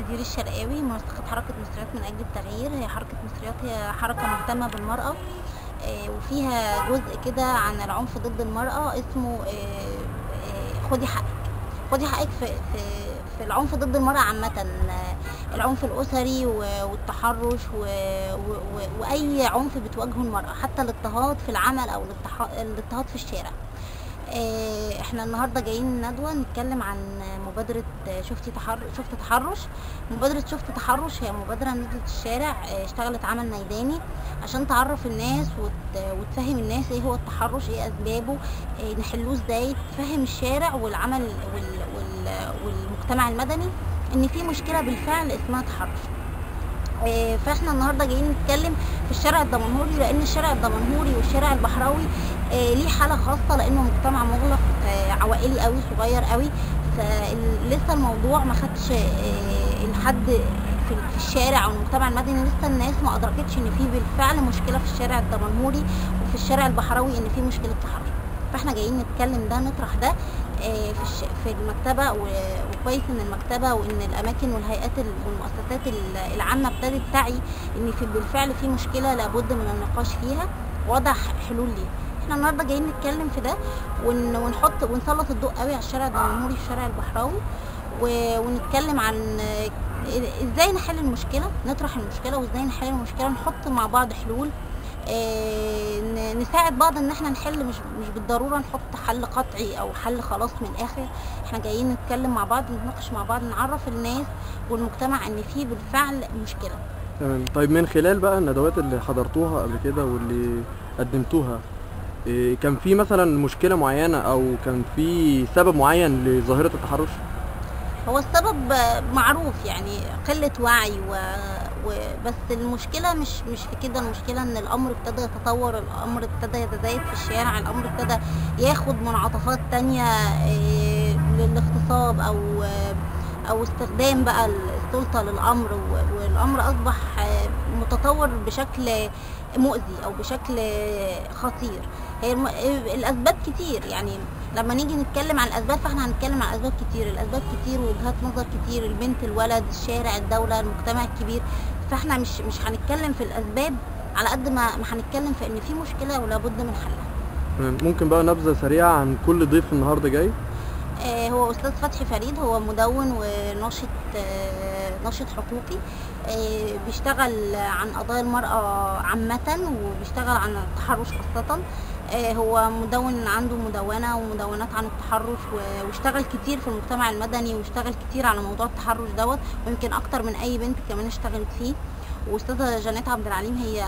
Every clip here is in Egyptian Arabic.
دير الشرقاوي منسقة حركة مصريات من أجل التغيير هي حركة مصريات هي حركة مهتمة بالمرأة آه، وفيها جزء كده عن العنف ضد المرأة اسمه آه، آه، خدي حقك خدي حقك في في في العنف ضد المرأة عامة آه، العنف الأسري و- والتحرش و- و- و- وأي عنف بتواجهه المرأة حتى الاضطهاد في العمل أو الاضطح- الاضطهاد في الشارع آه، احنا النهارده جايين ندوه نتكلم عن مبادره آه، شفتي تحرش شفت تحرش مبادره شفت تحرش هي مبادره نزلت الشارع آه، اشتغلت عمل ميداني عشان تعرف الناس وت- وتفهم الناس ايه هو التحرش ايه اسبابه آه، نحلوه ازاي تفهم الشارع والعمل وال- وال- والمجتمع المدني ان في مشكله بالفعل اسمها تحرش آه، فاحنا النهارده جايين نتكلم في الشارع الدمنهوري لان الشارع الدمنهوري والشارع البحراوي آه، ليه حاله خاصه لانه مجتمع مغلق آه، عوائلي قوي صغير قوي فلسه الموضوع ما خدش آه، لحد في في الشارع او المجتمع المدني لسه الناس ما ادركتش ان في بالفعل مشكله في الشارع الدمنهوري وفي الشارع البحراوي ان في مشكله تحرش فاحنا جايين نتكلم ده نطرح ده آه، في الش- في المكتبه و- وكويس ان المكتبه وان الاماكن والهيئات ال- والمؤسسات ال- العامه ابتدت تعي ان في بالفعل في مشكله لابد من النقاش فيها ووضع حلول ليها احنا النهارده جايين نتكلم في ده ون- ونحط ونسلط الضوء قوي على الشارع الدمنهوري والشارع البحراوي و- ونتكلم عن آه، ازاي نحل المشكله نطرح المشكله وازاي نحل المشكله نحط مع بعض حلول آه، ن- نساعد بعض ان احنا نحل مش مش بالضروره نحط حل قطعي او حل خلاص من الاخر احنا جايين نتكلم مع بعض نتناقش مع بعض نعرف الناس والمجتمع ان في بالفعل مشكله تمام طيب من خلال بقى الندوات اللي حضرتوها قبل كده واللي قدمتوها إيه، كان في مثلا مشكلة معينة أو كان في سبب معين لظاهرة التحرش؟ هو السبب آه، معروف يعني قلة وعي و... و... بس المشكلة مش مش في كده المشكلة ان الامر ابتدى يتطور الامر ابتدى يتزايد في الشارع الامر ابتدى ياخد منعطفات تانية آه، للاغتصاب او آه، او استخدام بقى السلطة للامر و- والامر اصبح آه، متطور بشكل مؤذي او بشكل خطير هي الم... الاسباب كتير يعني لما نيجي نتكلم عن الاسباب فاحنا هنتكلم عن اسباب كتير الاسباب كتير ووجهات نظر كتير البنت الولد الشارع الدوله المجتمع الكبير فاحنا مش مش هنتكلم في الاسباب على قد ما ما هنتكلم في ان في مشكله ولابد من حلها تمام ممكن بقى نبذة سريعة عن كل ضيف النهاردة جاي؟ آه، هو استاذ فتحي فريد هو مدون وناشط آه، ناشط حقوقي آه، بيشتغل عن قضايا المرأة عامة وبيشتغل عن التحرش خاصة آه، هو مدون عنده مدونة ومدونات عن التحرش و- واشتغل كتير في المجتمع المدني واشتغل كتير على موضوع التحرش دوت ويمكن أكتر من أي بنت كمان اشتغلت فيه واستاذة جانات عبد العليم هي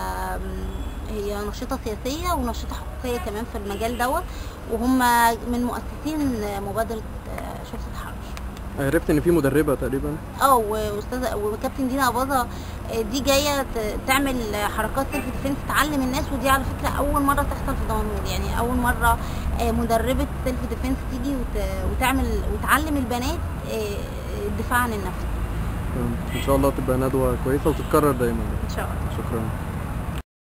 هي ناشطة سياسية وناشطة حقوقية كمان في المجال دوت وهم من مؤسسين مبادرة آه، شرطة التحرش عرفت إن في مدربة تقريبا اه واستاذه وكابتن دينا اباظه آه، دي جايه ت- تعمل حركات سيلف ديفنس تعلم الناس ودي على فكره اول مره تحصل في دمنهور يعني اول مره آه، مدربه سيلف ديفنس تيجي وت- وتعمل وتعلم البنات آه، الدفاع عن النفس تمام. إن شاء الله تبقى ندوة كويسة وتتكرر دايما ان شاء الله شكرا